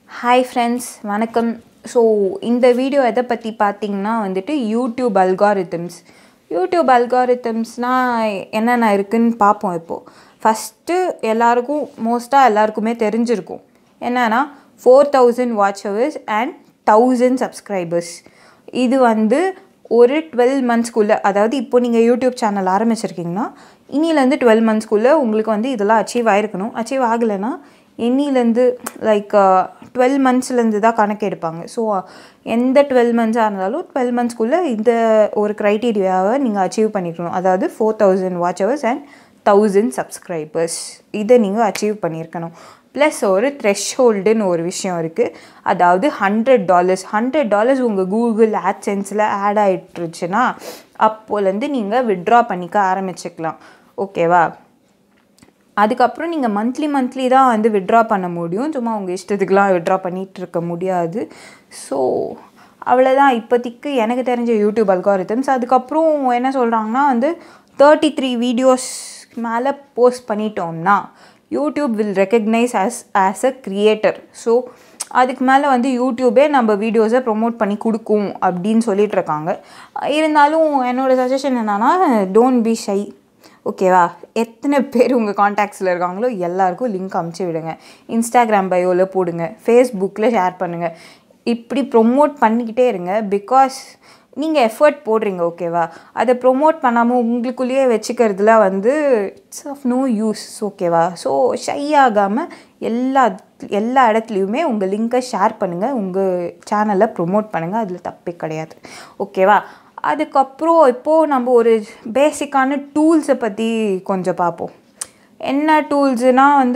hi friends வணக்கம் so இந்த video எதை பற்றி பார்த்தீங்கன்னா வந்துட்டு யூடியூப் அல்காரிதம்ஸ் யூடியூப் அல்காரிதம்ஸ்னால் என்னென்ன இருக்குன்னு பார்ப்போம் இப்போது ஃபஸ்ட்டு எல்லாருக்கும் மோஸ்ட்டாக எல்லாருக்குமே தெரிஞ்சிருக்கும் என்னென்னா four thousand watch hours and thousand subscribers இது வந்து ஒரு டுவெல் மந்த்ஸ்க்குள்ளே அதாவது இப்போ நீங்கள் யூடியூப் சேனல் ஆரம்பிச்சிருக்கீங்கன்னா இனிலேருந்து டுவெல் மந்த்ஸ்க்குள்ளே உங்களுக்கு வந்து இதெல்லாம் அச்சீவ் ஆகிருக்கணும் அச்சீவ் ஆகலைன்னா எண்ணிலேருந்து லைக் டுவெல் மந்த்ஸ்லேருந்து தான் கணக்கு எடுப்பாங்க ஸோ எந்த டுவெல் மந்த்ஸாக இருந்தாலும் டுவெல் மந்த்ஸ்க்குள்ளே இந்த ஒரு க்ரைட்டீரியாவை நீங்கள் அச்சீவ் பண்ணிக்கணும் அதாவது four thousand watch hours and thousand subscribers இதை நீங்கள் அச்சீவ் பண்ணியிருக்கணும் ப்ளஸ் ஒரு த்ரெஷ்ஹோல்டுன்னு ஒரு விஷயம் இருக்குது அதாவது ஹண்ட்ரட் டாலர்ஸ் ஹண்ட்ரட் டாலர்ஸ் உங்கள் கூகுள் ஆட்சென்ஸில் ஆட் ஆகிட்டுருச்சுன்னா அப்போலேருந்து நீங்கள் விட்ரா பண்ணிக்க ஆரம்பிச்சுக்கலாம் ஓகேவா அதுக்கப்புறம் நீங்கள் மந்த்லி மந்த்லி தான் வந்து விட்ரா பண்ண முடியும் சும்மா உங்கள் இஷ்டத்துக்குலாம் விட்ரா பண்ணிகிட்டு இருக்க முடியாது ஸோ அவ்வளோதான் இப்போதைக்கு எனக்கு தெரிஞ்ச யூடியூப் அல்காரிதம்ஸ் அதுக்கப்புறம் என்ன சொல்கிறாங்கன்னா வந்து தேர்ட்டி த்ரீ வீடியோஸ் மேலே போஸ்ட் பண்ணிட்டோம்னா YouTube will recognise as as a creator so அதுக்கு மேலே வந்து யூடியூபே நம்ம வீடியோஸை ப்ரொமோட் பண்ணி கொடுக்கும் அப்படின்னு சொல்லிட்டு இருக்காங்க இருந்தாலும் என்னோடய சஜஷன் என்னென்னா டோன்ட் பி ஷை ஓகேவா எத்தனை பேர் உங்கள் காண்டாக்ட்ஸில் இருக்காங்களோ எல்லாருக்கும் லிங்க் அமுச்சு விடுங்க இன்ஸ்டாகிராம் பயோவில் போடுங்க ஃபேஸ்புக்கில் ஷேர் பண்ணுங்கள் இப்படி ப்ரொமோட் பண்ணிக்கிட்டே இருங்க பிகாஸ் நீங்கள் எஃபர்ட் போடுறீங்க ஓகேவா அதை ப்ரொமோட் பண்ணாமல் உங்களுக்குள்ளேயே வச்சுக்கிறதுல வந்து இட்ஸ் ஆஃப் நோ யூஸ் ஓகேவா ஸோ ஷை ஆகாமல் எல்லா எல்லா இடத்துலையுமே உங்கள் லிங்க்கை ஷேர் பண்ணுங்கள் உங்கள் சேனலை ப்ரொமோட் பண்ணுங்கள் அதில் தப்பே கிடையாது ஓகேவா அதுக்கப்புறம் இப்போது நம்ம ஒரு பேசிக்கான டூல்ஸை பற்றி கொஞ்சம் பார்ப்போம் என்ன டூல்ஸுனால் வந்து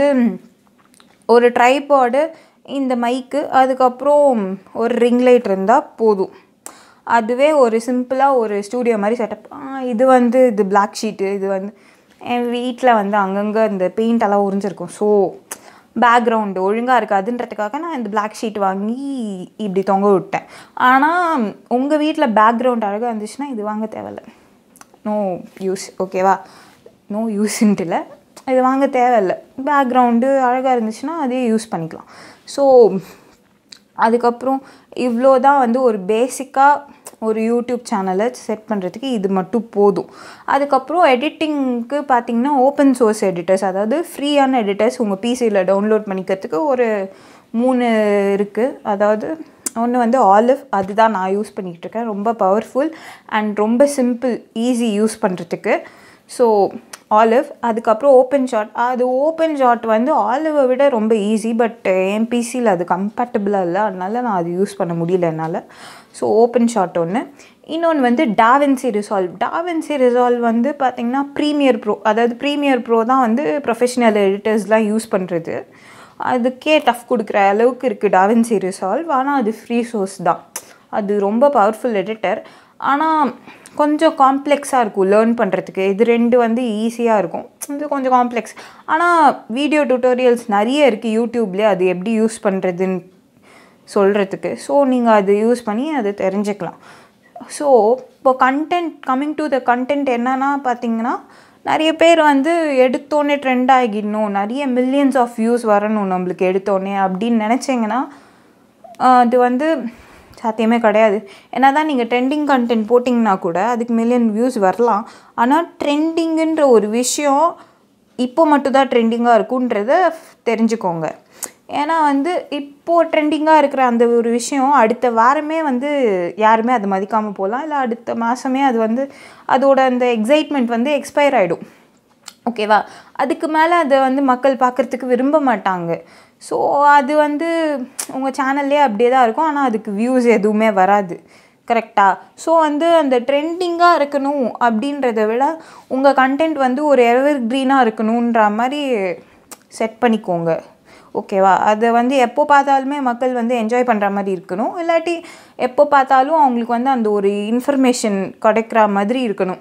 ஒரு ட்ரைபாடு இந்த மைக்கு அதுக்கப்புறம் ஒரு ரிங் லைட் இருந்தால் போதும் அதுவே ஒரு சிம்பிளாக ஒரு ஸ்டூடியோ மாதிரி செட்டப் இது வந்து இது பிளாக் ஷீட்டு இது வந்து என் வீட்டில் வந்து அங்கங்கே இந்த பெயிண்டெல்லாம் உறிஞ்சிருக்கும் ஸோ பேக்ரவுண்டு ஒழுங்காக இருக்காதுன்றதுக்காக நான் இந்த பிளாக் ஷீட் வாங்கி இப்படி தொங்க விட்டேன் ஆனால் உங்கள் வீட்டில் பேக்ரவுண்ட் அழகாக இருந்துச்சுன்னா இது வாங்க தேவையில்ல நோ யூஸ் ஓகேவா நோ யூஸ்ன்ட்டு இல்லை இது வாங்க தேவையில்ல பேக்ரவுண்டு அழகாக இருந்துச்சுன்னா அதே யூஸ் பண்ணிக்கலாம் ஸோ அதுக்கப்புறம் இவ்வளோ தான் வந்து ஒரு பேசிக்காக ஒரு யூடியூப் சேனலை செட் பண்ணுறதுக்கு இது மட்டும் போதும் அதுக்கப்புறம் எடிட்டிங்க்கு பார்த்திங்கன்னா ஓப்பன் சோர்ஸ் எடிட்டர்ஸ் அதாவது ஃப்ரீயான எடிட்டர்ஸ் உங்கள் பிசியில் டவுன்லோட் பண்ணிக்கிறதுக்கு ஒரு மூணு இருக்குது அதாவது ஒன்று வந்து ஆலிவ் அதுதான் நான் யூஸ் பண்ணிக்கிட்டு இருக்கேன் ரொம்ப பவர்ஃபுல் அண்ட் ரொம்ப சிம்பிள் ஈஸி யூஸ் பண்ணுறதுக்கு ஸோ ஆலிவ் அதுக்கப்புறம் ஓப்பன் ஷாட் அது ஓப்பன் ஷாட் வந்து ஆலிவை விட ரொம்ப ஈஸி பட் என் பிசியில் அது கம்பேட்டபிளாக இல்லை அதனால நான் அது யூஸ் பண்ண முடியல என்னால் ஸோ ஓப்பன் ஷாட் ஒன்று இன்னொன்று வந்து டாவென்சி ரிசால்வ் டாவென்சி ரிசால்வ் வந்து பார்த்திங்கன்னா ப்ரீமியர் ப்ரோ அதாவது ப்ரீமியர் ப்ரோ தான் வந்து ப்ரொஃபஷனல் எடிட்டர்ஸ்லாம் யூஸ் பண்ணுறது அதுக்கே டஃப் கொடுக்குற அளவுக்கு இருக்குது டாவென்சி ரிசால்வ் ஆனால் அது ஃப்ரீ சோர்ஸ் தான் அது ரொம்ப பவர்ஃபுல் எடிட்டர் ஆனால் கொஞ்சம் காம்ப்ளெக்ஸாக இருக்கும் லேர்ன் பண்ணுறதுக்கு இது ரெண்டு வந்து ஈஸியாக இருக்கும் இது கொஞ்சம் காம்ப்ளெக்ஸ் ஆனால் வீடியோ டுட்டோரியல்ஸ் நிறைய இருக்குது யூடியூப்லேயே அது எப்படி யூஸ் பண்ணுறதுன்னு சொல்கிறதுக்கு ஸோ நீங்கள் அது யூஸ் பண்ணி அதை தெரிஞ்சுக்கலாம் ஸோ இப்போ content coming to the content என்னன்னா பார்த்தீங்கன்னா நிறைய பேர் வந்து எடுத்தோடனே ட்ரெண்ட் ஆகிடணும் நிறைய மில்லியன்ஸ் ஆஃப் வியூஸ் வரணும் நம்மளுக்கு எடுத்தோடனே அப்படின்னு நினச்சிங்கன்னா அது வந்து சாத்தியமே கிடையாது ஏன்னா தான் நீங்கள் ட்ரெண்டிங் கண்டென்ட் போட்டிங்கன்னா கூட அதுக்கு மில்லியன் வியூஸ் வரலாம் ஆனால் ட்ரெண்டிங்குன்ற ஒரு விஷயம் இப்போ மட்டும்தான் ட்ரெண்டிங்காக இருக்குன்றத தெரிஞ்சுக்கோங்க ஏன்னா வந்து இப்போது ட்ரெண்டிங்காக இருக்கிற அந்த ஒரு விஷயம் அடுத்த வாரமே வந்து யாருமே அதை மதிக்காமல் போகலாம் இல்லை அடுத்த மாதமே அது வந்து அதோட அந்த எக்ஸைட்மெண்ட் வந்து எக்ஸ்பயர் ஆகிடும் ஓகேவா அதுக்கு மேலே அதை வந்து மக்கள் பார்க்குறதுக்கு விரும்ப மாட்டாங்க ஸோ அது வந்து உங்கள் சேனல்லே அப்படியே தான் இருக்கும் ஆனால் அதுக்கு வியூஸ் எதுவுமே வராது கரெக்டாக ஸோ வந்து அந்த ட்ரெண்டிங்காக இருக்கணும் அப்படின்றத விட உங்கள் கண்டென்ட் வந்து ஒரு எவர் க்ரீனாக இருக்கணுன்ற மாதிரி செட் பண்ணிக்கோங்க ஓகேவா அதை வந்து எப்போ பார்த்தாலுமே மக்கள் வந்து என்ஜாய் பண்ணுற மாதிரி இருக்கணும் இல்லாட்டி எப்போ பார்த்தாலும் அவங்களுக்கு வந்து அந்த ஒரு இன்ஃபர்மேஷன் கிடைக்கிற மாதிரி இருக்கணும்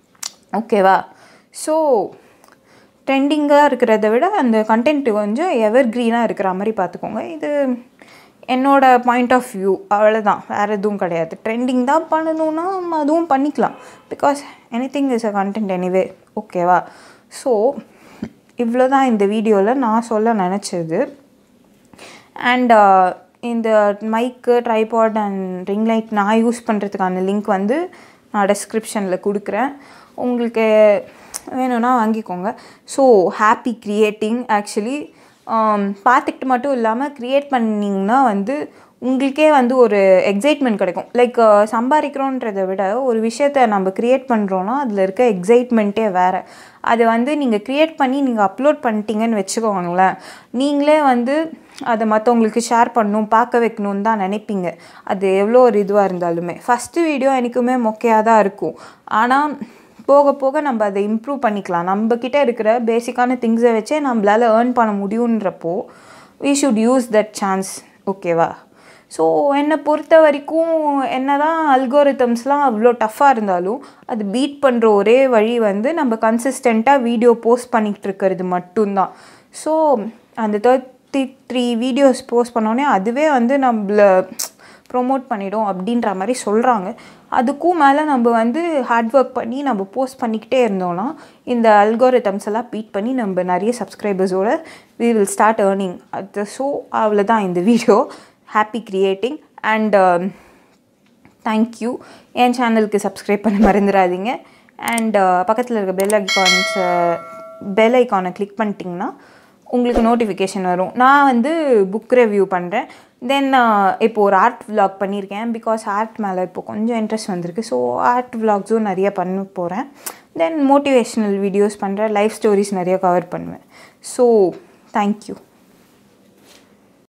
ஓகேவா ஸோ ட்ரெண்டிங்காக இருக்கிறத விட அந்த கண்டென்ட் கொஞ்சம் எவர் க்ரீனாக இருக்கிற மாதிரி பார்த்துக்கோங்க இது என்னோட பாயிண்ட் ஆஃப் வியூ அவ்வளோதான் வேறு எதுவும் கிடையாது ட்ரெண்டிங் தான் பண்ணணுன்னா அதுவும் பண்ணிக்கலாம் because any thing is a content anyway ஓகேவா ஸோ இவ்வளோ தான் இந்த வீடியோவில் நான் சொல்ல நினச்சது அண்ட் இந்த mic tripod and ring light நான் யூஸ் பண்ணுறதுக்கான லிங்க் வந்து நான் டெஸ்கிரிப்ஷனில் கொடுக்குறேன் உங்களுக்கு வேணும்னா வாங்கிக்கோங்க ஸோ ஹாப்பி க்ரியேட்டிங் ஆக்சுவலி பார்த்துக்கிட்டு மட்டும் இல்லாமல் க்ரியேட் பண்ணிங்கன்னா வந்து உங்களுக்கே வந்து ஒரு எக்ஸைட்மெண்ட் கிடைக்கும் லைக் சம்பாதிக்கிறோன்றதை விட ஒரு விஷயத்த நம்ம க்ரியேட் பண்ணுறோன்னா அதில் இருக்க எக்ஸைட்மெண்ட்டே வேறு அது வந்து நீங்கள் க்ரியேட் பண்ணி நீங்கள் அப்லோட் பண்ணிட்டீங்கன்னு வச்சுக்கோங்களேன் நீங்களே வந்து அதை மற்றவங்களுக்கு ஷேர் பண்ணணும் பார்க்க வைக்கணும்னு தான் நினைப்பீங்க அது எவ்வளோ ஒரு இதுவாக இருந்தாலுமே ஃபஸ்ட்டு வீடியோ எனக்குமே மொக்கையாக தான் இருக்கும் ஆனால் போக போக நம்ம அதை இம்ப்ரூவ் பண்ணிக்கலாம் நம்மக்கிட்ட இருக்கிற பேசிக்கான திங்ஸை வச்சே நம்மளால் ஏர்ன் பண்ண முடியுன்றப்போ we should use that chance ஓகேவா ஸோ என்னை பொறுத்த வரைக்கும் என்ன தான் அல்கோரித்தம்ஸ்லாம் அவ்வளோ டஃப்பாக இருந்தாலும் அது பீட் பண்ணுற ஒரே வழி வந்து நம்ம கன்சிஸ்டண்ட்டாக வீடியோ போஸ்ட் பண்ணிகிட்டு இருக்கிறது மட்டும்தான் ஸோ அந்த தேர்ட்டி த்ரீ வீடியோஸ் போஸ்ட் பண்ணோடனே அதுவே வந்து நம்மள ப்ரொமோட் பண்ணிடும் அப்படின்ற மாதிரி சொல்கிறாங்க அதுக்கும் மேலே நம்ம வந்து ஹார்ட் ஒர்க் பண்ணி நம்ம போஸ்ட் பண்ணிக்கிட்டே இருந்தோம்னா இந்த அல்கோரித்தம்ஸ் எல்லாம் பீட் பண்ணி நம்ம நிறைய சப்ஸ்கிரைபர்ஸோட வி வில் ஸ்டார்ட் ஏர்னிங் அது ஸோ அவ்வளோதான் இந்த video happy creating and thank you என் சேனலுக்கு சப்ஸ்கிரைப் பண்ண மறந்துடாதீங்க அண்ட் பக்கத்தில் இருக்க பெல் ஐக்கான்ஸை பெல் ஐக்கானை கிளிக் பண்ணிட்டிங்கன்னா உங்களுக்கு நோட்டிஃபிகேஷன் வரும் நான் வந்து புக் ரிவ்யூ பண்ணுறேன் தென் இப்போது ஒரு ஆர்ட் விலாக் பண்ணியிருக்கேன் பிகாஸ் ஆர்ட் மேலே இப்போ கொஞ்சம் இன்ட்ரெஸ்ட் வந்திருக்கு ஸோ ஆர்ட் விலாக்ஸும் நிறைய பண்ண போகிறேன் தென் மோட்டிவேஷ்னல் வீடியோஸ் பண்ணுறேன் லைஃப் ஸ்டோரிஸ் நிறைய கவர் பண்ணுவேன் ஸோ தேங்க்யூ